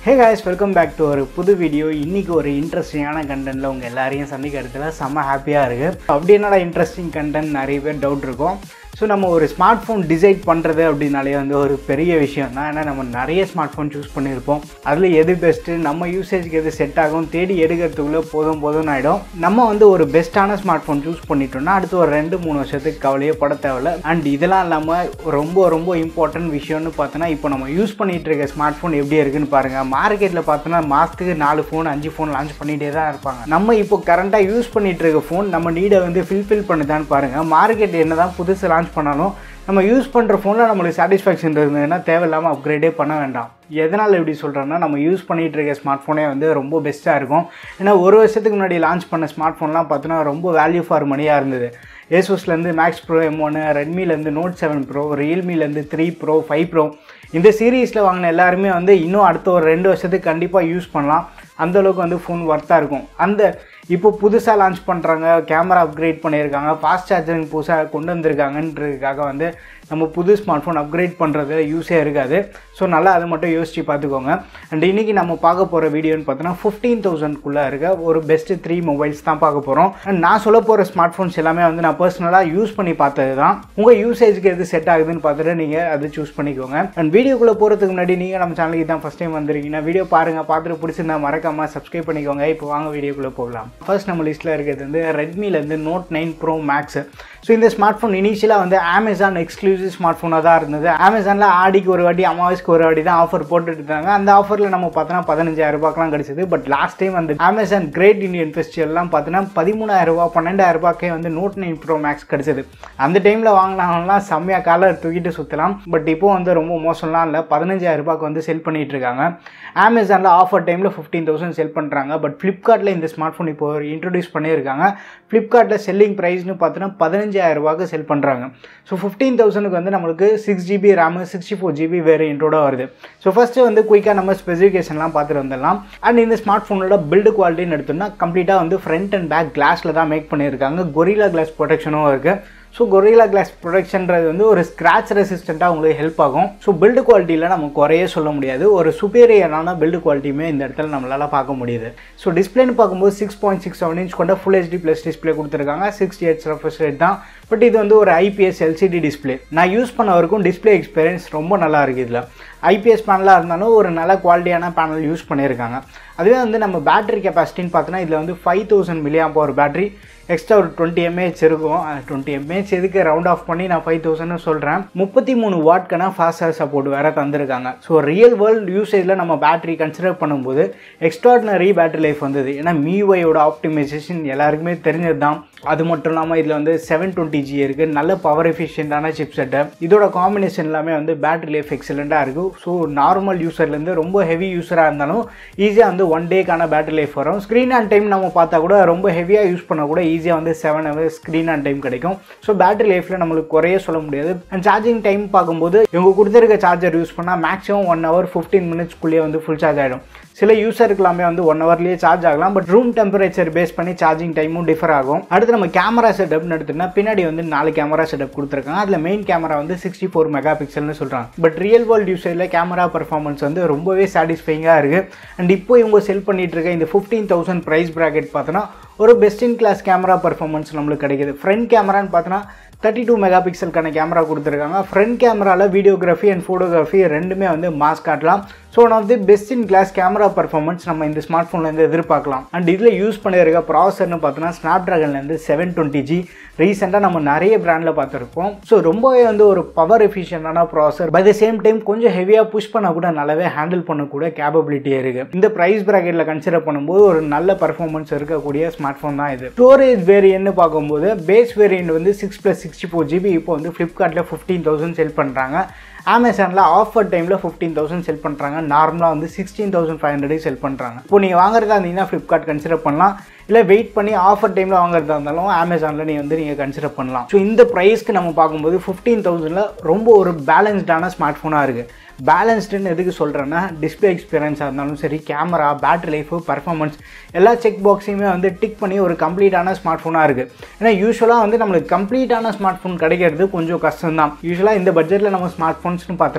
hey guys welcome back to ஒரு புது video இன்றைக்கி ஒரு இன்ட்ரெஸ்டிங்கான கண்டென்ட்டில் உங்கள் எல்லாரையும் சந்திக்கிறதுல செம்ம ஹாப்பியாக இருக்குது அப்படி என்னடா இன்ட்ரெஸ்டிங் கண்டென்ட் நிறைய பேர் டவுட் இருக்கும் ஸோ நம்ம ஒரு ஸ்மார்ட் ஃபோன் டிசைட் பண்ணுறது அப்படின்னாலே வந்து ஒரு பெரிய விஷயம் தான் ஏன்னா நம்ம நிறைய ஸ்மார்ட் ஃபோன் சூஸ் பண்ணியிருப்போம் அதில் எது பெஸ்ட்டு நம்ம யூசேஜ்க்கு எது செட் ஆகும் தேடி எடுக்கிறதுக்குள்ளே போதும் போதும்னு ஆகிடும் நம்ம வந்து ஒரு பெஸ்ட்டான ஸ்மார்ட் ஃபோன் சூஸ் பண்ணிட்டோம்னா அடுத்து ஒரு ரெண்டு மூணு வருஷத்துக்கு கவலையே பட தேவையில்ல அண்ட் இதெல்லாம் இல்லாமல் ரொம்ப ரொம்ப இம்பார்ட்டன்ட் விஷயம்னு பார்த்தோன்னா இப்போ நம்ம யூஸ் பண்ணிகிட்டு இருக்க ஸ்மார்ட் ஃபோன் எப்படி இருக்குன்னு பாருங்கள் மார்க்கெட்டில் பார்த்தோன்னா மாதத்துக்கு நாலு ஃபோன் அஞ்சு ஃபோன் லான்ச் பண்ணிகிட்டே தான் இருப்பாங்க நம்ம இப்போ கரண்ட்டாக யூஸ் பண்ணிகிட்டு இருக்க ஃபோன் நம்ம நீடை வந்து ஃபில்ஃபில் பண்ணுதான்னு பாருங்கள் மார்க்கெட் என்ன தான் புதுசு லான்ச் பண்ணாலும் நம்ம யூஸ் பண்ணுற ஃபோனில் நம்மளுக்கு சாட்டிஸ்ஃபேக்ஷன் இருந்ததுன்னா தேவையில்லாமல் அப்கிரேடே பண்ண வேண்டாம் எதனால் இப்படி சொல்கிறேன்னா நம்ம யூஸ் பண்ணிகிட்டு இருக்க ஸ்மார்ட் ஃபோனே வந்து ரொம்ப பெஸ்ட்டாக இருக்கும் ஏன்னா ஒரு வருஷத்துக்கு முன்னாடி லான்ச் பண்ண ஸ்மார்ட் ஃபோன்லாம் பார்த்தோன்னா ரொம்ப வேல்யூ ஃபார் மணியாக இருந்தது ஏசூஸ்லேருந்து மேக்ஸ் ப்ரோ எம் ஒன்று ரெட்மிலேருந்து நோட் செவன் ப்ரோ ரியல்மிலேருந்து த்ரீ ப்ரோ ஃபைவ் ப்ரோ இந்த சீரீஸில் வாங்கின எல்லாருமே வந்து இன்னும் அடுத்த ஒரு ரெண்டு வருஷத்துக்கு கண்டிப்பாக யூஸ் பண்ணலாம் அந்தளவுக்கு வந்து ஃபோன் ஒர்த்தாக இருக்கும் அந்த இப்போ புதுசாக லான்ச் பண்ணுறாங்க கேமரா அப்கிரேட் பண்ணியிருக்காங்க ஃபாஸ்ட் சார்ஜரிங் புதுசாக கொண்டு வந்திருக்காங்கன்றதுக்காக வந்து நம்ம புது ஸ்மார்ட் ஃபோன் அப்கிரேட் பண்ணுறது யூஸே இருக்காது ஸோ நல்லா அதை மட்டும் யோசித்து பார்த்துக்கோங்க அண்ட் இன்றைக்கி நம்ம பார்க்க போகிற வீடியோன்னு பார்த்தோன்னா ஃபிஃப்டீன் தௌசண்ட்குள்ளே இருக்க ஒரு பெஸ்ட்டு த்ரீ மொபைல்ஸ் தான் பார்க்க போகிறோம் அண்ட் நான் சொல்ல போகிற ஸ்மார்ட் ஃபோன்ஸ் எல்லாமே வந்து நான் பர்சனலாக யூஸ் பண்ணி பார்த்தது தான் உங்கள் யூசேஜ்க்கு எது செட் ஆகுதுன்னு பார்த்துட்டு நீங்கள் அது சூஸ் பண்ணிக்கோங்க அண்ட் வீடியோக்குள்ளே போகிறதுக்கு முன்னாடி நீங்கள் நம்ம சேனலுக்கு தான் ஃபஸ்ட் டைம் வந்திருக்கீங்கன்னா வீடியோ பாருங்கள் பார்த்துட்டு பிடிச்சிருந்தா மறக்காமல் சப்ஸ்கிரைப் பண்ணிக்கோங்க இப்போ வாங்க வீடியோக்குள்ளே போகலாம் ஃபர்ஸ்ட் நம்ம லிஸ்ட்டில் இருக்கிறது வந்து ரெட்மிலேருந்து note nine bro max so இந்த ஸ்மார்ட் ஃபோன் இனிஷியலாக வந்து அமேசான் எக்ஸ்க்ளூசிவ் ஸ்மார்ட் ஃபோனாக தான் இருந்தது அமேசானில் ஆடிக்கு ஒரு வாட்டி அமாவாசைக்கு ஒரு வாட்டி தான் ஆஃபர் போட்டுட்டு இருந்தாங்க அந்த ஆஃபரில் நம்ம பார்த்தோன்னா பதினஞ்சாயிரம் ரூபாய்க்குலாம் கிடச்சிது பட் லாஸ்ட் டைம் வந்து அமேசான் கிரேட் இந்தியன் ஃபெஸ்டிவல்லாம் பார்த்தோன்னா பதிமூணாயிரம் ரூபா பன்னெண்டாயிரம் ரூபாய்க்கே வந்து நோட் நைன் ப்ரோ மேக்ஸ் கிடச்சிது அந்த டைமில் வாங்கினாங்கலாம் செம்மையாக காலர் தூக்கிட்டு சுற்றலாம் பட் இப்போ வந்து ரொம்ப மோசம்லாம் இல்லை பதினஞ்சாயிரம் ரூபாய்க்கு வந்து செல் பண்ணிகிட்டு இருக்காங்க அமேசானில் ஆஃபர் டைமில் ஃபிஃப்டீன் தௌசண்ட் செல் பண்ணுறாங்க பட் ஃப்ளிப்கார்ட்டில் இந்த ஸ்மார்ட் ஃபோன் இப்போ இன்ட்ரடியூஸ் பண்ணியிருக்காங்க ஃப்ளிப்கார்ட்டில் செல்லிங் ப்ரைஸ்னு பார்த்தோன்னா பதினஞ்சாயிரம் ரூபாய்க்கு செல் பண்ணுறாங்க ஸோ ஃபிஃப்டீன் தௌசண்ட்க்கு வந்து நம்மளுக்கு six GB RAM sixty four GB வேரியண்ட்டோட வருது ஸோ ஃபஸ்ட்டு வந்து குயிக்காக நம்ம ஸ்பெசிஃபிகேஷன்லாம் பார்த்துட்டு வந்துடலாம் அண்ட் இந்த ஸ்மார்ட் ஃபோனோட பில்டு குவாலிட்டின்னு எடுத்தோம்னா கம்ப்ளீட்டாக வந்து ஃப்ரண்ட் அண்ட் பேக் கிளாஸில் தான் மேக் பண்ணியிருக்காங்க கொரிலா கிளாஸ் ப்ரொடெக்ஷனும் இருக்குது ஸோ கொரிலா கிளாஸ் ப்ரொடக்ஷன்றது வந்து ஒரு ஸ்க்ராச் ரெசிஸ்டண்ட்டாக உங்களுக்கு ஹெல்ப் ஆகும் ஸோ பில்டு குவாலிட்டியில் நம்ம குறைய சொல்ல முடியாது ஒரு சுப்பீரியரான பில்டு குவாலிட்டியுமே இந்த இடத்துல நம்மளால் பார்க்க முடியுது ஸோ டிஸ்பிளேன்னு பார்க்கும்போது six point six seven inch கொண்ட ஃபுல் ஹெச்டி ப்ளஸ் டிஸ்பிளே கொடுத்துருக்காங்க சிக்ஸ்டி எயிட் ரெஃப்ரெஷ் ரேட் தான் பட் இது வந்து ஒரு ஐபிஎஸ் எல்சிடி டிஸ்பிளே நான் யூஸ் பண்ண வரைக்கும் டிஸ்பிளே எக்ஸ்பீரியன்ஸ் ரொம்ப நல்லா இருக்குது இதில் ஐபிஎஸ் பேனலாக இருந்தாலும் ஒரு நல்ல குவாலிட்டியான பேனல் யூஸ் பண்ணியிருக்காங்க அதுவே வந்து நம்ம பேட்டரி கெப்பாசிட்டின்னு பார்த்தோன்னா இதில் வந்து five thousand milliamp power battery extra ஒரு டுவெண்ட்டி எம்ஏஹெச் இருக்கும் டுவெண்ட்டி எம்ஏஹெச் எதுக்கு ரவுண்ட் ஆஃப் பண்ணி நான் ஃபைவ் தௌசண்ட்னு சொல்கிறேன் முப்பத்தி மூணு வாட்க்கான ஃபாஸ்ட் சப்போர்ட் வேறு தந்திருக்காங்க ஸோ ரியல் வேர்ல்டு யூசேஜில் நம்ம பேட்டரி கன்சிடர் பண்ணும்போது எக்ஸ்ட்ராடினரி பேட்டரி லைஃப் வந்தது ஏன்னா மீஒயோட ஆப்டிமைசேஷன் எல்லாருக்குமே தெரிஞ்சது தான் அது மட்டும் இல்லாமல் இதில் வந்து செவன் டுவெண்ட்டி ஜி இருக்குது நல்ல பவர் எஃபிஷியண்டான சிப் செட்டு இதோட காம்பினேஷன் எல்லாமே வந்து பேட்டரி லைஃப் எக்ஸலண்ட்டாக இருக்குது ஸோ நார்மல் யூசர்லேருந்து ரொம்ப ஹெவி யூஸராக இருந்தாலும் ஈஸியாக வந்து ஒன் டேக்கான பேட்டரி லைஃப் வரும் ஸ்க்ரீன் அண்ட் டைம் நம்ம பார்த்தா கூட ரொம்ப ஹெவியாக யூஸ் பண்ண கூட ஈஸியாக வந்து seven hours screen and time கிடைக்கும் ஸோ பேட்டரி லைஃப்பில் நம்மளுக்கு குறைய சொல்ல முடியாது அண்ட் சார்ஜிங் டைம் பார்க்கும்போது இவங்க கொடுத்துருக்க சார்ஜர் யூஸ் பண்ணால் மேக்ஸிமம் ஒன் ஹவர் ஃபிஃப்டீன் மினிட்ஸ்க்குள்ளேயே வந்து ஃபுல் சார்ஜ் ஆகிடும் சில யூசருக்கு எல்லாமே வந்து ஒன் ஹவர்லேயே சார்ஜ் ஆகலாம் பட் ரூம் டெம்பரேச்சர் பேஸ் பண்ணி சார்ஜிங் டைமும் டிஃபர் ஆகும் அடுத்து நம்ம கேமரா செட்டப்னு எடுத்தோம்னா பின்னாடி வந்து நாலு கேமரா செட்டப் கொடுத்துருக்காங்க அதில் மெயின் கேமரா வந்து சிக்ஸ்டி ஃபோர் மெகா பிக்சல்னு சொல்கிறாங்க பட் ரியல் வேர்ல்டு யூசரில் கேமரா பர்ஃபார்மன்ஸ் வந்து ரொம்பவே சாட்டிஸ்ஃபைங்காக இருக்குது அண்ட் இப்போ இவங்க செல் பண்ணிட்டு இருக்க இந்த ஃபிஃப்டீன் தௌசண்ட் ப்ரைஸ் ப்ராக்கெட் பார்த்தோன்னா ஒரு best in class camera performance நம்மளுக்கு கிடைக்குது ஃப்ரண்ட் கேமரான்னு பார்த்தோன்னா தேர்ட்டி டூ மெகா பிக்சலுக்கான கேமரா கொடுத்துருக்காங்க ஃப்ரண்ட் கேமராவில் வீடியோகிராஃபி அண்ட் ஃபோட்டோகிராஃபி ரெண்டுமே வந்து மாஸ் காட்டலாம் so one of the best in class camera performance நம்ம இந்த ஸ்மார்ட் ஃபோன்லேருந்து எதிர்பார்க்கலாம் அண்ட் இதில் யூஸ் பண்ணியிருக்க ப்ராசர்னு பார்த்தோன்னா ஸ்னாப் ட்ராகன்லேருந்து செவன் டுவெண்ட்டி ஜி ரீசெண்டாக நம்ம நிறைய பிராண்டில் பார்த்துருப்போம் ஸோ ரொம்பவே வந்து ஒரு பவர் எஃபிஷியண்டான ப்ராசர் பை த சேம் டைம் கொஞ்சம் ஹெவியாக புஷ் பண்ண கூட நல்லாவே ஹேண்டில் பண்ணக்கூட கேப்பபிலிட்டி இருக்குது இந்த ப்ரைஸ் ப்ராக்கெட்டில் கன்சிடர் பண்ணும்போது ஒரு நல்ல பர்ஃபார்மன்ஸ் இருக்கக்கூடிய ஸ்மார்ட் ஃபோன் தான் இது ஸ்டோரேஜ் வேரியன்ட்னு பார்க்கும்போது பேஸ் வேரியன்ட் வந்து six plus sixty four GB இப்போ வந்து ஃப்ளிப்கார்ட்டில் ஃபிஃப்டீன் தௌசண்ட் செல் பண்ணுறாங்க அமேசானில் ஆஃபர் டைமில் ஃபிஃப்டீன் தௌசண்ட் செல் பண்ணுறாங்க நார்மலாக வந்து sixteen thousand five hundred sell பண்ணுறாங்க இப்போ நீங்கள் வாங்குறதா இருந்தீங்கன்னா ஃப்ளிப்கார்ட் கன்சிடர் பண்ணலாம் இல்லை வெயிட் பண்ணி ஆஃபர் டைமில் வாங்குறதா இருந்தாலும் அமேசானில் நீங்கள் வந்து நீங்கள் கன்சிடர் பண்ணலாம் ஸோ இந்த ப்ரைஸ்க்கு நம்ம பார்க்கும்போது ஃபிஃப்டீன் தௌசண்டில் ரொம்ப ஒரு பேலன்ஸ்டான ஸ்மார்ட் ஃபோனாக இருக்குது பேலன்ஸ்டுன்னு எதுக்கு சொல்கிறேன்னா டிஸ்பிளே எக்ஸ்பீரியன்ஸாக இருந்தாலும் சரி கேமரா பேட்டரி லைஃபு பர்ஃபார்மன்ஸ் எல்லா செக் பாக்ஸையுமே வந்து டிக் பண்ணி ஒரு கம்ப்ளீட்டான ஸ்மார்ட் ஃபோனாக இருக்குது ஏன்னா யூஸ்வலாக வந்து நம்மளுக்கு கம்ப்ளீட்டான ஸ்மார்ட் ஃபோன் கிடைக்கிறது கொஞ்சம் கஷ்டம் தான் யூஸ்வலாக இந்த பட்ஜெட்டில் நம்ம ஸ்மார்ட் ஃபோன்ஸ்னு பார்த்தோன்னா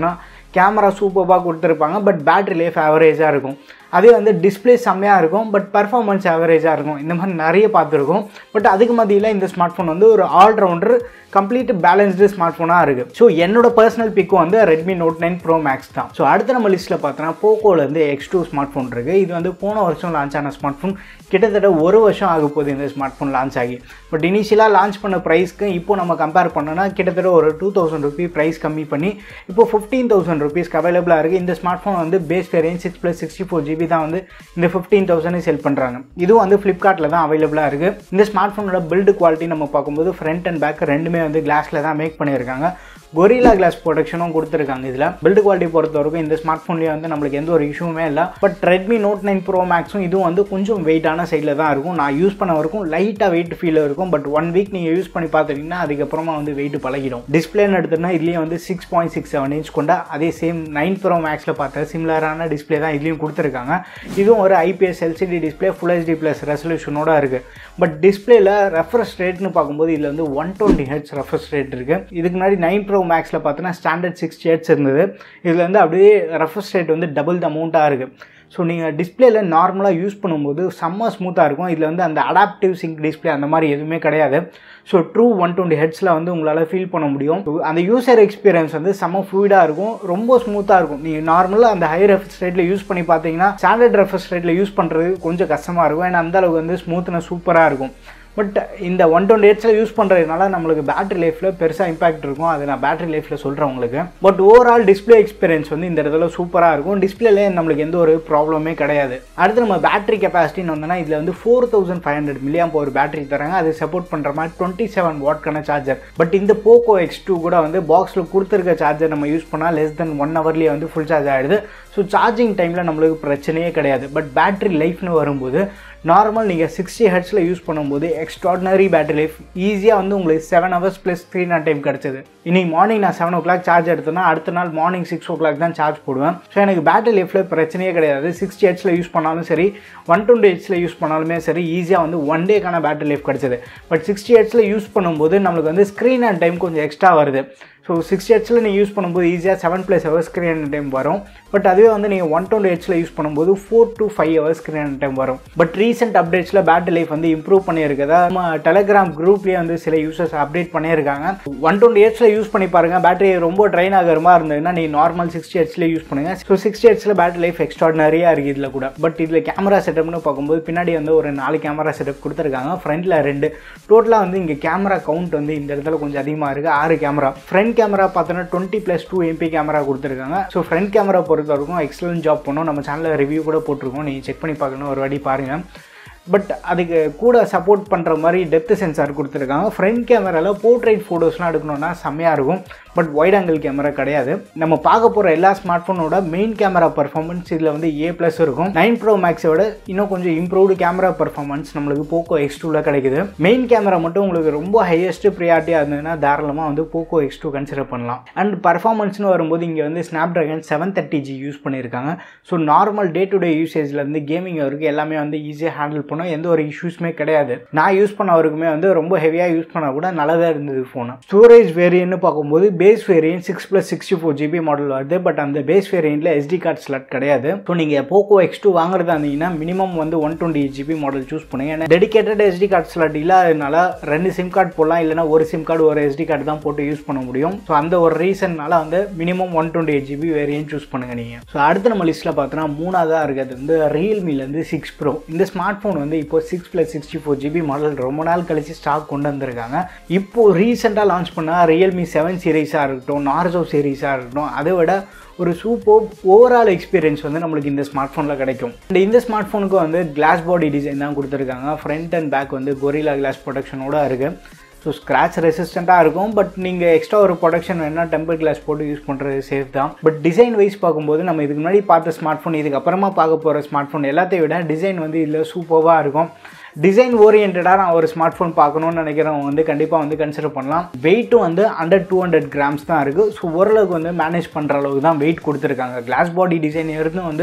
கேமரா சூப்பராக கொடுத்துருப்பாங்க பட் பேட்டரி லைஃப் ஆவரேஜாக இருக்கும் அதே வந்து டிஸ்பிளே செம்மையாக இருக்கும் பட் பர்ஃபார்மன்ஸ் ஆவரேஜாக இருக்கும் இந்த மாதிரி நிறைய பார்த்துருக்கோம் பட் அதுக்கு மத்தியில் இந்த ஸ்மார்ட் ஃபோன் வந்து ஒரு ஆல்ரவுண்டர் கம்ப்ளீட் பேலன்ஸ்டு ஸ்மார்ட் ஃபோனாக இருக்குது ஸோ என்னோட பர்சனல் பிக்கு வந்து Redmi note nine bro max தான் ஸோ அடுத்த நம்ம லிஸ்ட்டில் பார்த்தோன்னா போக்கோலேருந்து எக்ஸ் டூ ஸ்மார்ட் ஃபோன் இருக்குது இது வந்து போன வருஷம் லான்ச் ஆன ஸ்மார்ட் ஃபோன் கிட்டத்தட்ட ஒரு வருஷம் ஆக போகுது இந்த ஸ்மார்ட் ஃபோன் லான்ச் ஆகி பட் இனிஷியலாக லான்ச் பண்ண ப்ரைஸ்க்கு இப்போ நம்ம கம்பேர் பண்ணோன்னா கிட்டத்தட்ட ஒரு டூ தௌசண்ட் ருபி ப்ரைஸ் கம்மி பண்ணி இப்போ ஃபிஃப்டீன் தௌசண்ட் ருபீஸ்க்கு அவைலபிளாக இருக்குது இந்த ஸ்மார்ட் ஃபோன் வந்து base variant six plus sixty four GB தான் வந்து இந்த ஃபிஃப்டீன் தௌசண்ட் செல் பண்ணுறாங்க இதுவும் வந்து ஃப்ளிப்கார்ட்டில் தான் அவைலபிளாக இருக்குது இந்த ஸ்மார்ட் ஃபோனோட பில்டு குவாலிட்டி நம்ம பார்க்கும்போது ஃப்ரண்ட் அண்ட் பேக் ரெண்டுமே வந்து கிளாஸில் தான் மேக் பண்ணியிருக்காங்க கொரிலா கிளாஸ் ப்ரொடக்ஷனும் கொடுத்துருக்காங்க இதில் பில்டு குவாலிட்டி பொறுத்த வரைக்கும் இந்த ஸ்மார்ட் ஃபோன்லேயே வந்து நம்மளுக்கு எந்த ஒரு இஷ்யூமே இல்லை but Redmi note nine pro மேக்ஸும் இதுவும் வந்து கொஞ்சம் வெயிட்டான சைடில் தான் இருக்கும் நான் யூஸ் பண்ண வரைக்கும் லைட்டாக வெயிட் ஃபீல் இருக்கும் பட் ஒன் வீக் நீங்கள் யூஸ் பண்ணி பார்த்துட்டிங்கன்னா அதுக்கப்புறமா வந்து வெயிட் பழகிடும் டிஸ்பிளேன்னு எடுத்தோம்னா இதுலேயே வந்து six point six seven inch கொண்ட அதே சேம் நைன் ப்ரோ மேக்ஸில் பார்த்த சிமிலரான டிஸ்பிளே தான் இதுலேயும் கொடுத்துருக்காங்க இதுவும் ஒரு IPS LCD display full HD plus ரெசல்யூஷனோட இருக்குது பட் டிஸ்பிளேல ரெஃப்ரெஷ் ரேட்னு பார்க்கும்போது இதில் வந்து one twenty hertz refresh rate இருக்குது இதுக்கு முன்னாடி நைன் ப்ரோ மேக்ஸில் பார்த்தோன்னா ஸ்டாண்டர்ட் சிக்ஸ் ஹெட்ஸ் இருந்தது இதில் வந்து அப்படியே ரெஃப்ரெஷ் ரேட் வந்து டபுள் த அமௌண்ட்டாக இருக்குது ஸோ நீங்கள் டிஸ்பிளேல நார்மலாக யூஸ் பண்ணும்போது செம்ம ஸ்மூத்தாக இருக்கும் இதில் வந்து அந்த அடாப்டிவ் சிங்க் டிஸ்பிளே அந்த மாதிரி எதுவுமே கிடையாது ஸோ ட்ரூ ஒன் டுவெண்ட்டி ஹெட்ஸில் வந்து உங்களால் ஃபீல் பண்ண முடியும் அந்த யூசர் எக்ஸ்பீரியன்ஸ் வந்து செம்ம ஃப்ளூயிடாக இருக்கும் ரொம்ப ஸ்மூத்தாக இருக்கும் நீங்கள் நார்மலாக அந்த ஹை ரெஃப்ரெஷ் ரேட்டில் யூஸ் பண்ணி பார்த்தீங்கன்னா ஸ்டாண்டர்ட் ரெஃப்ரெஷ் ரேட்டில் யூஸ் பண்ணுறது கொஞ்சம் கஷ்டமாக இருக்கும் ஏன்னா அந்த அளவுக்கு வந்து ஸ்மூத்னஸ் சூப்பராக இருக்கும் பட் இந்த ஒன் டுவெண்ட்டி எயிட்ஸில் யூஸ் பண்ணுறதுனால நம்மளுக்கு பேட்டரி லைஃப்பில் பெருசாக இம்பாக்ட் இருக்கும் அது நான் பேட்டரி லைஃப்பில் சொல்கிறேன் உங்களுக்கு பட் ஓவரால் டிஸ்பிளே எக்ஸ்பீரியன்ஸ் வந்து இந்த இடத்துல சூப்பராக இருக்கும் டிஸ்பிளேல நம்மளுக்கு எந்த ஒரு ப்ராப்ளமே கிடையாது அடுத்து நம்ம பேட்டரி கெப்பாசிட்டின்னு வந்தோம்னா இதில் வந்து four thousand five hundred milliamp ஒரு பேட்டரி தராங்க அது சப்போர்ட் பண்ணுற மாதிரி டுவெண்ட்டி செவன் வாட்க்கான சார்ஜர் பட் இந்த போக்கோ எக்ஸ் டூ கூட வந்து பாக்ஸில் கொடுத்துருக்க சார்ஜர் நம்ம யூஸ் பண்ணால் லெஸ் தென் ஒன் ஹவர்லேயே வந்து ஃபுல் சார்ஜ் ஆகிடுது ஸோ சார்ஜிங் டைமில் நம்மளுக்கு பிரச்சனையே கிடையாது பட் பேட்டரி லைஃப்னு வரும்போது நார்மல் நீங்கள் சிக்ஸ்டி ஹெட்ஸில் யூஸ் பண்ணும்போது எக்ஸ்ட்ராடினரி பேட்டரி லைஃப் ஈஸியாக வந்து உங்களுக்கு seven hours plus three not time கிடச்சிது இன்னைக்கு மார்னிங் நான் செவன் ஓ கிளாக் சார்ஜ் எடுத்தேன்னா அடுத்த நாள் மார்னிங் சிக்ஸ் ஓ கிளாக் தான் சார்ஜ் போடுவேன் ஸோ எனக்கு பேட்டரி லைஃப்பில் பிரச்சனையே கிடையாது சிக்ஸ்டி ஹெட்ஸில் யூஸ் பண்ணாலும் சரி ஒன் டுவெண்ட்டி ஹெட்ஸில் யூஸ் பண்ணாலுமே சரி ஈஸியாக வந்து ஒன் டேக்கான பேட்டரி லைஃப் கிடச்சிது பட் சிக்ஸ்டி ஹெட்ஸில் யூஸ் பண்ணும்போது நம்மளுக்கு வந்து ஸ்க்ரீன் அண்ட் டைம் கொஞ்சம் எக்ஸ்ட்ரா வருது ஸோ சிக்ஸ்டி ஹெட்ஸில் நீங்கள் யூஸ் பண்ணும்போது ஈஸியாக seven plus hours screen time வரும் பட் அதுவே வந்து நீங்கள் ஒன் டுவெண்ட்டி ஹெட்ஸில் யூஸ் பண்ணும்போது four to five hours screen time வரும் பட் ரீசெண்ட் அப்டேட்ஸில் பேட்டரி லைஃப் வந்து இம்ப்ரூவ் பண்ணியிருக்கதா நம்ம டெலகிராம் குரூப்லேயே வந்து சில யூசர்ஸ் அப்டேட் பண்ணியிருக்காங்க ஒன் டுவெண்ட்டி ஹெட்ஸில் யூஸ் பண்ணி பாருங்கள் பேட்டரி ரொம்ப ட்ரைன் ஆகிற மாதிரி இருந்ததுன்னா நீங்கள் நார்மல் சிக்ஸ்டி ஹெட்ஸில் யூஸ் பண்ணுங்கள் ஸோ சிக்ஸ்டி ஹெட்ஸில் பேட்டரி லைஃப் எக்ஸ்ட்ராடினரியாக இருக்குது இதில் கூட பட் இதில் கேமரா செட்டப்னு பார்க்கும்போது பின்னாடி வந்து ஒரு நாலு கேமரா செட்டப் கொடுத்துருக்காங்க ஃப்ரண்ட்டில் ரெண்டு டோட்டலாக வந்து இங்கே கேமரா கவுண்ட் வந்து இந்த இடத்துல கொஞ்சம் அதிகமாக இருக்குது ஆறு கேமரா ஃப்ரண்ட் கேமரா பார்த்தோன்னா twenty plus two MP camera கொடுத்துருக்காங்க ஸோ ஃப்ரண்ட் கேமரா பொறுத்த வரைக்கும் எக்ஸலன்ட் ஜாப் பண்ணோம் நம்ம சேனலில் ரிவ்யூ கூட போட்டிருக்கோம் நீங்கள் செக் பண்ணி பார்க்கணும் ஒரு வாட்டி பாருங்கள் பட் அதுக்கு கூட சப்போர்ட் பண்ணுற மாதிரி டெப்த் சென்சார் கொடுத்துருக்காங்க ஃப்ரண்ட் கேமராவில் போர்ட்ரைட் ஃபோட்டோஸ்லாம் எடுக்கணும்னா செம்மையாக இருக்கும் பட் வைட் ஆங்கிள் கேமரா கிடையாது நம்ம பார்க்க போகிற எல்லா ஸ்மார்ட் ஃபோனோட மெயின் கேமரா பர்ஃபார்மன்ஸ் இதில் வந்து ஏ ப்ளஸ் இருக்கும் நைன் ப்ரோ மேக்ஸோட இன்னும் கொஞ்சம் இம்ப்ரூவ்டு கேமரா பர்ஃபார்மன்ஸ் நம்மளுக்கு போக்கோ எக்ஸ் டூவில் கிடைக்குது மெயின் கேமரா மட்டும் உங்களுக்கு ரொம்ப ஹையஸ்ட் ப்ரியாரிட்டியாக இருந்ததுன்னா தாராளமாக வந்து போக்கோ எக்ஸ் டூ கன்சிடர் பண்ணலாம் அண்ட் பர்ஃபார்மன்ஸ்னு வரும்போது இங்கே வந்து Snapdragon seven thirty G use பண்ணியிருக்காங்க so normal day to day யூசேஜ்லேருந்து கேமிங் வரைக்கும் எல்லாமே வந்து ஈஸியாக ஹேண்டில் பண்ணோம் எந்த ஒரு இஷ்யூஸுமே கிடையாது நான் யூஸ் பண்ண வரைக்குமே வந்து ரொம்ப ஹெவியாக யூஸ் பண்ணால் கூட நல்லதாக இருந்தது ஃபோனு ஸ்டோரேஜ் வேரியன்ட்னு பார்க்கும்போது base variant six plus sixty four GB model வருது பட் அந்த பேஸ் வேரியண்ட்டில் எஸ்டி கார்டு ஸ்லாட் கிடையாது ஸோ நீங்கள் போக்கோ எக்ஸ் டூ வாங்குறதா இருந்தீங்கன்னா மினிமம் வந்து one twenty GB model choose பண்ணுங்க ஏன்னா டெடிகேட்டட் எஸ்டி கார்டு ஸ்லாட் இல்லாததுனால ரெண்டு சிம் கார்டு போடலாம் இல்லைனா ஒரு சிம் கார்டு ஒரு எஸ்டி கார்டு தான் போட்டு யூஸ் பண்ண முடியும் ஸோ அந்த ஒரு ரீசன்னால வந்து minimum one twenty eight GB variant choose பண்ணுங்க நீங்கள் ஸோ அடுத்து நம்ம லிஸ்ட்டில் பார்த்தோன்னா மூணாவதாக இருக்கிறது வந்து ரியல்மிலேருந்து சிக்ஸ் ப்ரோ இந்த ஸ்மார்ட் ஃபோன் வந்து இப்போ six plus sixty four GB model ரொம்ப நாள் கழிச்சு ஸ்டாக் கொண்டு வந்திருக்காங்க இப்போ ரீசெண்டாக லான்ச் பண்ண ரியல்மி செவன் சீரீஸாக இருக்கட்டும் நார்சோ சீரீஸாக இருக்கட்டும் அதை விட ஒரு சூப்பர் ஓவரால் எக்ஸ்பீரியன்ஸ் வந்து நம்மளுக்கு இந்த ஸ்மார்ட் ஃபோனில் கிடைக்கும் அண்ட் இந்த ஸ்மார்ட் ஃபோனுக்கு வந்து கிளாஸ் பாடி டிசைன் தான் கொடுத்துருக்காங்க ஃப்ரண்ட் அண்ட் பேக் வந்து கொரிலா கிளாஸ் ப்ரொடக்ஷனோட இருக்குது ஸோ ஸ்க்ராச் ரெசிஸ்டண்ட்டாக இருக்கும் பட் நீங்கள் எக்ஸ்ட்ரா ஒரு ப்ரொடக்ஷன் வேணால் டெம்பர் கிளாஸ் போட்டு யூஸ் பண்ணுறது சேஃப் தான் பட் டிசைன் வைஸ் பார்க்கும்போது நம்ம இதுக்கு முன்னாடி பார்த்த ஸ்மார்ட் ஃபோன் இதுக்கப்புறமா பார்க்க போகிற ஸ்மார்ட் ஃபோன் எல்லாத்தையும் விட டிசைன் வந்து இதில் சூப்பராக இருக்கும் டிசைன் ஓரியன்டாக நான் ஒரு ஸ்மார்ட் ஃபோன் பார்க்கணும்னு நினைக்கிறவங்க வந்து கண்டிப்பாக வந்து கன்சிடர் பண்ணலாம் வெயிட்டும் வந்து அண்டர் டூ ஹண்ட்ரட் கிராம்ஸ் தான் இருக்குது ஸோ ஓரளவுக்கு வந்து மேனேஜ் பண்ணுற அளவுக்கு தான் வெயிட் கொடுத்துருக்காங்க கிளாஸ் பாடி டிசைன் இருந்து வந்து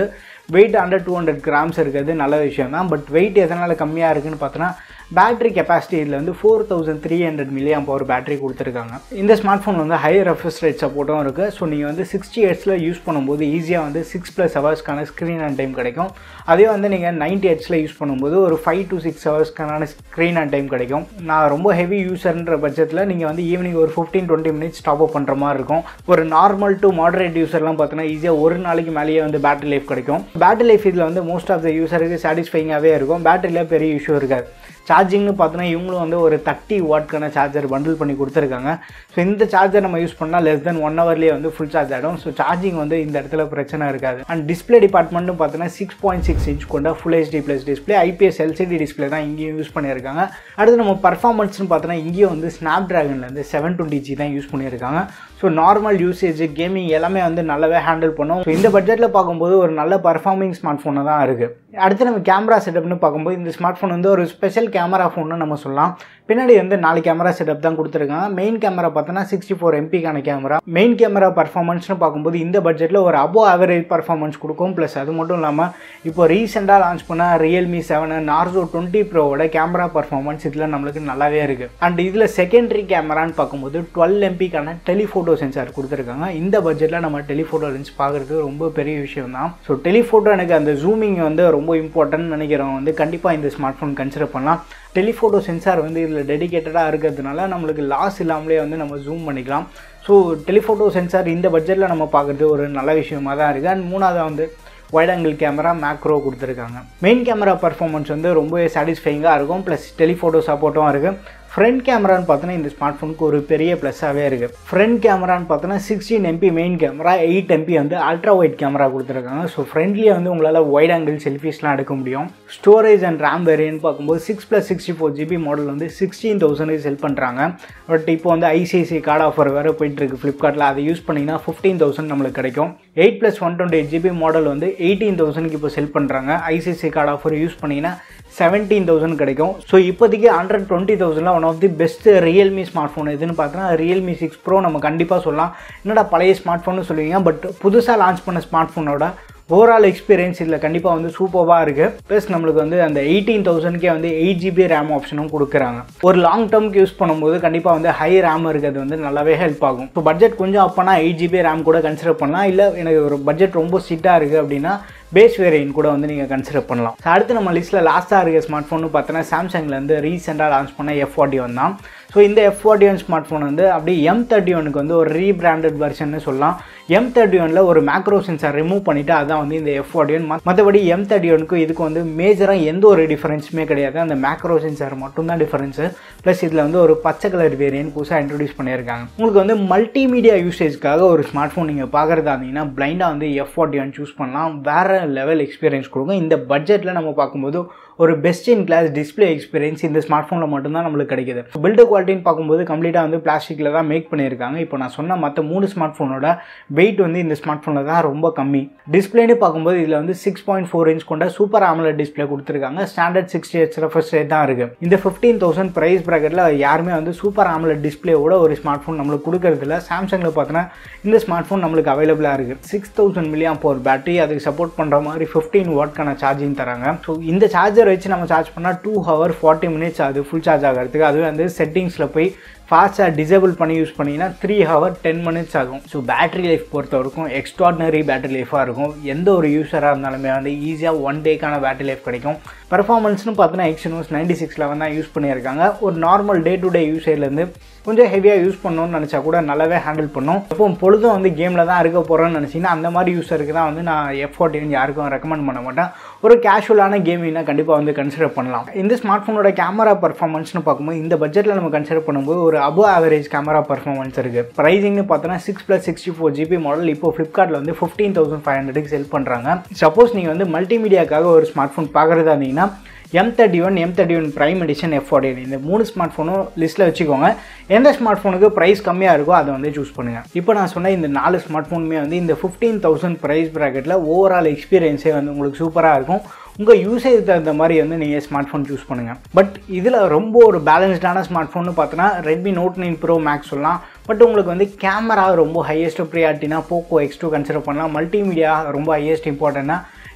weight under two hundred grams இருக்கிறது நல்ல விஷயம் தான் பட் வெயிட் எதனால் கம்மியாக இருக்குன்னு பார்த்தோன்னா பேட்டரி கெப்பாசிட்டி இதில் வந்து four thousand three hundred milliamp power battery கொடுத்துருக்காங்க இந்த ஸ்மார்ட் ஃபோன் வந்து ஹை ரெஃப்ரெஷ் ரேட் சப்போர்ட்டும் இருக்குது ஸோ நீங்கள் வந்து சிக்ஸ்டி ஹெட்ஸில் யூஸ் பண்ணும்போது ஈஸியாக வந்து சிக்ஸ் ப்ளஸ் ஹவர்ஸ்க்கான ஸ்க்ரீன் அண்ட் டைம் கிடைக்கும் அதே வந்து நீங்கள் நைன்ட்டி ஹெட்ஸில் யூஸ் பண்ணும்போது ஒரு ஃபைவ் டு சிக்ஸ் ஹவர்ஸ்க்கான ஸ்க்ரீன் அண்ட் டைம் கிடைக்கும் நான் ரொம்ப ஹெவி யூஸர்ன்ற பட்சத்தில் நீங்கள் வந்து ஈவினிங் ஒரு fifteen twenty minutes top up பண்ணுற மாதிரி இருக்கும் ஒரு நார்மல் டு மாடரேட் யூஸர்லாம் பார்த்தீங்கன்னா ஈஸியாக ஒரு நாளைக்கு மேலேயே வந்து பேட்டரி லைஃப் கிடைக்கும் பேட்டரி லைஃப் இதில் வந்து மோஸ்ட் ஆஃப் த யூஸருக்கு சாட்டிஸ்ஃபைங்காகவே இருக்கும் பேட்டரியில் பெரிய இஷ்யூ இருக்காது சார்ஜிங்னு பார்த்தோன்னா இவங்களும் வந்து ஒரு தேர்ட்டி வாட்க்கான சார்ஜர் பண்டில் பண்ணி கொடுத்துருக்காங்க ஸோ இந்த சார்ஜர் நம்ம யூஸ் பண்ணால் லெஸ் தென் ஒன் ஹவர்லேயே வந்து ஃபுல் சார்ஜ் ஆகிடும் ஸோ சார்ஜிங் வந்து இந்த இடத்துல பிரச்சனை இருக்காது அண்ட் டிஸ்பிளே டிபார்ட்மெண்ட்டும் பார்த்தோன்னா சிக்ஸ் பாயிண்ட் சிக்ஸ் இன்ச் கொண்ட full HD plus display IPS LCD display தான் இங்கேயும் யூஸ் பண்ணியிருக்காங்க அடுத்து நம்ம பர்ஃபார்மன்ஸ்னு பார்த்தோன்னா இங்கேயும் வந்து ஸ்னாப் ட்ராகன்லேருந்து செவன் டுவெண்ட்டி ஜி தான் யூஸ் பண்ணியிருக்காங்க ஸோ நார்மல் யூசேஜ் கேமிங் எல்லாமே வந்து நல்லாவே ஹேண்டில் பண்ணும் ஸோ இந்த பட்ஜெட்டில் பார்க்கும்போது ஒரு நல்ல பர்ஃபார்மிங் ஸ்மார்ட் ஃபோனாக தான் இருக்குது அடுத்து நம்ம கேமரா செட்டப்னு பார்க்கும்போது இந்த ஸ்மார்ட் ஃபோன் வந்து ஒரு ஸ்பெஷல் கேமரா ஃபோன்னு நம்ம சொல்லலாம் பின்னாடி வந்து நாலு கேமரா செட்டப் தான் கொடுத்துருக்காங்க மெயின் கேமரா பார்த்தோன்னா சிக்ஸ்டி ஃபோர் எம்பிக்கான கேமரா மெயின் கேமரா பர்ஃபார்மன்ஸ்னு பார்க்கும்போது இந்த பட்ஜெட்டில் ஒரு அபோ ஆவரேஜ் பர்ஃபார்மன்ஸ் கொடுக்கும் ப்ளஸ் அது மட்டும் இல்லாமல் இப்போ ரீசெண்டாக லான்ச் பண்ண ரியல்மி செவன் நார்சோ டுவெண்ட்டி ப்ரோவோட கேமரா பர்ஃபார்மன்ஸ் இதில் நம்மளுக்கு நல்லாவே இருக்குது அண்ட் இதில் செகண்டரி கேமரான்னு பார்க்கும்போது டுவெல் எம்பிக்கான டெலிஃபோட்டோ சென்சார் கொடுத்துருக்காங்க இந்த பட்ஜெட்டில் நம்ம டெலிஃபோட்டோ லென்ஸ் பார்க்குறது ரொம்ப பெரிய விஷயம் தான் ஸோ டெலிஃபோட்டோ எனக்கு அந்த ஜூமிங் வந்து ரொம்ப இம்பார்ட்டன்ட் நினைக்கிறவங்க வந்து கண்டிப்பாக இந்த ஸ்மார்ட் ஃபோன் கன்சிடர் பண்ணலாம் டெலிஃபோட்டோ சென்சார் வந்து இதில் டெடிகேட்டடாக இருக்கிறதுனால நம்மளுக்கு லாஸ் இல்லாமலே வந்து நம்ம ஜூம் பண்ணிக்கலாம் ஸோ டெலிஃபோட்டோ சென்சார் இந்த பட்ஜெட்டில் நம்ம பார்க்குறது ஒரு நல்ல விஷயமா தான் இருக்குது அண்ட் மூணாவது வந்து வைட் ஆங்கிள் கேமரா மேக்ரோ கொடுத்துருக்காங்க மெயின் கேமரா பர்ஃபார்மன்ஸ் வந்து ரொம்பவே சாட்டிஸ்ஃபைங்காக இருக்கும் ப்ளஸ் டெலிஃபோட்டோ சப்போர்ட்டும் இருக்குது ஃப்ரண்ட் கேமரான்னு பார்த்தோன்னா இந்த ஸ்மார்ட் ஃபோனுக்கு ஒரு பெரிய ப்ளஸ்ஸாகவே இருக்குது ஃப்ரண்ட் கேமரான்னு பார்த்தோன்னா sixteen MP main camera eight MP வந்து அல்ட்ரா ஒயிட் கேமரா கொடுத்துருக்காங்க ஸோ ஃப்ரண்ட்லியே வந்து உங்களால் ஒயிட் ஆங்கிள் செல்ஃபிஸ்லாம் எடுக்க முடியும் ஸ்டோரேஜ் அண்ட் ரேம் வேரியன்ட் பார்க்கும்போது six plus sixty four GB model வந்து சிக்ஸ்டீன் தௌசண்ட்க்கு செல் பண்ணுறாங்க பட் இப்போ வந்து ஐசிஐசி கார்டு ஆஃபர் வேறு போயிட்டுருக்கு ஃப்ளிப்கார்ட்டில் அதை யூஸ் பண்ணிங்கன்னா ஃபிஃப்டீன் தௌசண்ட் நம்மளுக்கு கிடைக்கும் eight plus one twenty eight GB model வந்து எயிட்டீன் தௌசண்ட்க்கு இப்போ செல் பண்ணுறாங்க ஐசிஐசி கார்டு ஆஃபர் யூஸ் பண்ணிங்கன்னா செவன்டீன் தௌசண்ட் கிடைக்கும் ஸோ இப்போதைக்கு ஹண்ட்ரட் டுவெண்ட்டி தௌசண்டில் one of the best Realme smart phone எதுன்னு பார்த்தோன்னா ரியல்மி சிக்ஸ் ப்ரோ நம்ம கண்டிப்பாக சொல்லலாம் என்னடா பழைய ஸ்மார்ட் ஃபோன்னு சொல்லுவீங்க பட் புதுசாக லான்ச் பண்ண ஸ்மார்ட் ஃபோனோட ஓவரால் எக்ஸ்பீரியன்ஸ் இதில் கண்டிப்பாக வந்து சூப்பராக இருக்குது ப்ளஸ் நம்மளுக்கு வந்து அந்த எயிட்டீன் தௌசண்ட்கே வந்து எயிட் ஜிபி ரேம் ஆப்ஷனும் கொடுக்குறாங்க ஒரு லாங் டேர்ம்க்கு யூஸ் பண்ணும்போது கண்டிப்பாக வந்து ஹை ரேம் இருக்கிறது வந்து நல்லாவே ஹெல்ப் ஆகும் இப்போ பட்ஜெட் கொஞ்சம் அப்போனா எயிட் ஜிபி ரேம் கூட கன்சிடர் பண்ணலாம் இல்லை எனக்கு ஒரு பட்ஜெட் ரொம்ப ஸ்ட்ரிக்டாக இருக்குது அப்படின்னா பேஸ் வேரியன் கூட வந்து நீங்கள் கன்சிடர் பண்ணலாம் So, அடுத்து நம்ம லிஸ்ட்டில் லாஸ்ட்டாக இருக்க ஸ்மார்ட் ஃபோன் பார்த்தோன்னா சாம்சங்லேருந்து ரீசெண்டாக லான்ச் பண்ண எஃப் ஃபார்ட்டி ஒன் தான் ஸோ இந்த F forty one smart phone வந்து அப்படியே எம் தேர்ட்டி ஒனுக்கு வந்து ஒரு ரீபிராண்டட் வெர்ஷன்னு சொல்லலாம் எம் தேர்ட்டி ஒனில் ஒரு மேக்ரோ சென்சார் ரிமூவ் பண்ணிவிட்டு அதான் வந்து இந்த எஃப் ஃபார்ட்டி ஒன் மற்றபடி எம் தேர்ட்டி ஒனுக்கு இதுக்கு வந்து மேஜராக எந்த ஒரு டிஃபரன்ஸுமே கிடையாது அந்த மேக்ரோ சென்சார் மட்டும்தான் டிஃபரன்ஸு ப்ளஸ் இதில் வந்து ஒரு பச்சை கலர் வேரியன்ட் புதுசாக இன்ட்ரடியூஸ் பண்ணியிருக்காங்க உங்களுக்கு வந்து மல்டிமீடியா யூசேஜ்க்காக ஒரு ஸ்மார்ட் ஃபோன் நீங்கள் பார்க்குறதா இருந்தீங்கன்னா பிளைண்டாக வந்து எஃப் ஃபார்ட்டி ஒன் சூஸ் பண்ணலாம் வேறு லெவல் எக்ஸ்பீரியன்ஸ் கொடுக்கும் இந்த பட்ஜெட்டில் நம்ம பார்க்கும்போது ஒரு best in class display experience இந்த ஸ்மார்ட் ஃபோனில் மட்டும்தான் நம்மளுக்கு கிடைக்குது பில்டு குவாலிட்டின்னு பார்க்கும்போது கம்ப்ளீட்டாக வந்து பிளாஸ்டிக்கில் தான் மேக் பண்ணியிருக்காங்க இப்போ நான் சொன்ன மற்ற மூணு ஸ்மார்ட் ஃபோனோட வெயிட் வந்து இந்த ஸ்மார்ட் ஃபோனில் தான் ரொம்ப கம்மி டிஸ்பிளேன்னு பார்க்கும்போது இதில் வந்து சிக்ஸ் பாயிண்ட் ஃபோர் இன்ச் கொண்ட சூப்பர் ஆமலட் டிஸ்பிளே கொடுத்துருக்காங்க standard sixty H refresh rate தான் இருக்குது இந்த ஃபிஃப்டீன் தௌசண்ட் ப்ரைஸ் ப்ராக்கெட்டில் யாருமே வந்து சூப்பர் ஆமலட் டிஸ்பிளேவோட ஒரு ஸ்மார்ட் ஃபோன் நம்மளுக்கு கொடுக்கறதில்ல சாம்சங்கில் பார்த்தோன்னா இந்த ஸ்மார்ட் ஃபோன் நம்மளுக்கு அவைலபிளாக இருக்குது சிக்ஸ் தௌசண்ட் மில்லியம் போர் பேட்டரி அதுக்கு சப்போர்ட் பண்ணுற மாதிரி ஃபிஃப்டீன் வாட்க்கான சார்ஜிங் தராங்க ஸோ இந்த சார்ஜர் வச்சு நம்ம சார்ஜ் பண்ணால் டூ ஹவர் ஃபார்ட்டி மினிட்ஸ் ஆகுது ஃபுல் சார்ஜ் ஆகிறதுக்கு அதுவே வந்து செட்டிங்ஸில் போய் ஃபாஸ்ட்டாக டிசேபிள் பண்ணி யூஸ் பண்ணிங்கன்னா த்ரீ ஹவர் டென் மினிட்ஸ் ஆகும் ஸோ பேட்டரி லைஃப் பொறுத்த வரைக்கும் எக்ஸ்ட்ராடினரி பேட்டரி லைஃபாக இருக்கும் எந்த ஒரு யூஸராக இருந்தாலுமே வந்து ஈஸியாக ஒன் டேக்கான பேட்டரி லைஃப் கிடைக்கும் பர்ஃபார்மன்ஸ்னு பார்த்தோன்னா எக்ஸினோஸ் நைன்டி சிக்ஸ் லெவன் தான் யூஸ் பண்ணியிருக்காங்க ஒரு நார்மல் டே டு டே யூசேஜ்லேருந்து கொஞ்சம் ஹெவியாக யூஸ் பண்ணணும்னு நினச்சா கூட நல்லாவே ஹேண்டில் பண்ணும் இப்போ பொழுதும் வந்து கேமில் தான் இருக்க போகிறேன்னு நினச்சிங்கன்னா அந்த மாதிரி யூஸருக்கு தான் வந்து நான் எஃப் ஃபார்ட்டின் யாருக்கும் ரெக்கமெண்ட் பண்ண மாட்டேன் ஒரு கேஷுவலான கேமிங்னா கண்டிப்பாக வந்து கன்சிடர் பண்ணலாம் இந்த ஸ்மார்ட் ஃபோனோட கேமரா பர்ஃபார்மன்ஸ்னு பார்க்கும்போது இந்த பட்ஜெட்டில் நம்ம கன்சிடர் பண்ணும்போது ஒரு அபோ ஆவரேஜ் கேமரா பர்ஃபார்மன்ஸ் இருக்குது ப்ரைஸிங்னு பார்த்தோன்னா six plus sixty four GB model இப்போ ஃப்ளிப்கார்ட்டில் வந்து ஃபிஃப்டீன் தௌசண்ட் ஃபைவ் ஹண்ட்ரடுக்கு செல் பண்ணுறாங்க சப்போஸ் நீங்கள் வந்து மல்டிமீடியாக்காக ஒரு ஸ்மார்ட் ஃபோன் பார்க்குறதா இருந்தீங்கன்னா M thirty one M thirty one prime edition F forty இந்த மூணு ஸ்மார்ட் ஃபோனும் லிஸ்ட்டில் வச்சுக்கோங்க எந்த ஸ்மார்ட் ஃபோனுக்கு ப்ரைஸ் கம்மியாக இருக்கோ அதை வந்து சூஸ் பண்ணுங்கள் இப்போ நான் சொன்ன இந்த நாலு ஸ்மார்ட் ஃபோனுமே வந்து இந்த ஃபிஃப்டீன் தௌசண்ட் ப்ரைஸ் ப்ராக்கெட்டில் ஓவரால் எக்ஸ்பீரியன்ஸே வந்து உங்களுக்கு சூப்பராக இருக்கும் உங்கள் யூசேஜ் தகுந்த மாதிரி வந்து நீங்கள் ஸ்மார்ட் ஃபோன் சூஸ் பண்ணுங்கள் பட் இதில் ரொம்ப ஒரு பேலன்ஸ்டான ஸ்மார்ட் ஃபோன்னு பார்த்தோன்னா Redmi note nine bro Max சொல்லலாம் பட் உங்களுக்கு வந்து கேமரா ரொம்ப ஹையஸ்ட் ப்ரியாரிட்டினா போக்கோ எக்ஸ் டூ கன்சிடர் பண்ணலாம் மல்டிமீடியா ரொம்ப ஹையஸ்ட் இம்பார்ட்டன்னா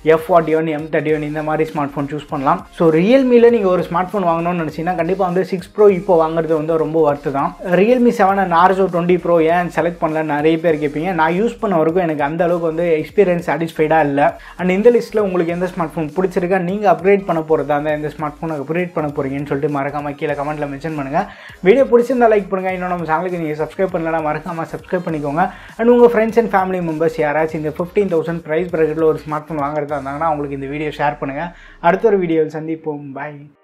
F forty one M thirty one இந்த மாதிரி ஸ்மார்ட் ஃபோன் சூஸ் பண்ணலாம் ஸோ ரியல்மியில் நீங்கள் ஒரு ஸ்மார்ட் ஃபோன் வாங்கணும்னு நினச்சிங்கன்னா கண்டிப்பாக வந்து சிக்ஸ் ப்ரோ இப்போ வாங்குறது வந்து ரொம்ப ஒர்த்து தான் Realme seven Narzo twenty Pro ஏன் செலக்ட் பண்ணல நிறைய பேர் கேட்பீங்க நான் யூஸ் பண்ண வரைக்கும் எனக்கு அந்த அளவுக்கு வந்து எக்ஸ்பீரியன்ஸ் சாட்டிஸ்ஃபைடாக இல்லை அண்ட் இந்த லிஸ்ட்டில் உங்களுக்கு எந்த ஸ்மார்ட் ஃபோன் பிடிச்சிருக்கா நீங்கள் அப்கிரேட் பண்ண போகிறதா இருந்தால் எந்த ஸ்மார்ட் ஃபோன் அப்கிரேட் பண்ண போகிறீங்கன்னு சொல்லிட்டு மறக்காம கீழே கமெண்ட்டில் மென்ஷன் பண்ணுங்கள் வீடியோ பிடிச்சிருந்தா லைக் பண்ணுங்கள் இன்னும் நம்ம சேனலுக்கு நீங்கள் சப்ஸ்கிரைப் பண்ணலன்னா மறக்காம சப்ஸ்கிரைப் பண்ணிக்கோங்க அண்ட் உங்கள் ஃப்ரெண்ட்ஸ் அண்ட் ஃபேமிலி மெம்பர்ஸ் யாராச்சும் இந்த ஃபிஃப்டீன் தௌசண்ட் ப்ரைஸ் ப்ராக்கெட்டில் ஒரு ஸ்மார்ட் ஃபோன் வாங்குறதா இருந்தாங்கன்னா அவங்களுக்கு இந்த வீடியோ ஷேர் பண்ணுங்கள் அடுத்த ஒரு வீடியோவில் சந்திப்போம் பாய்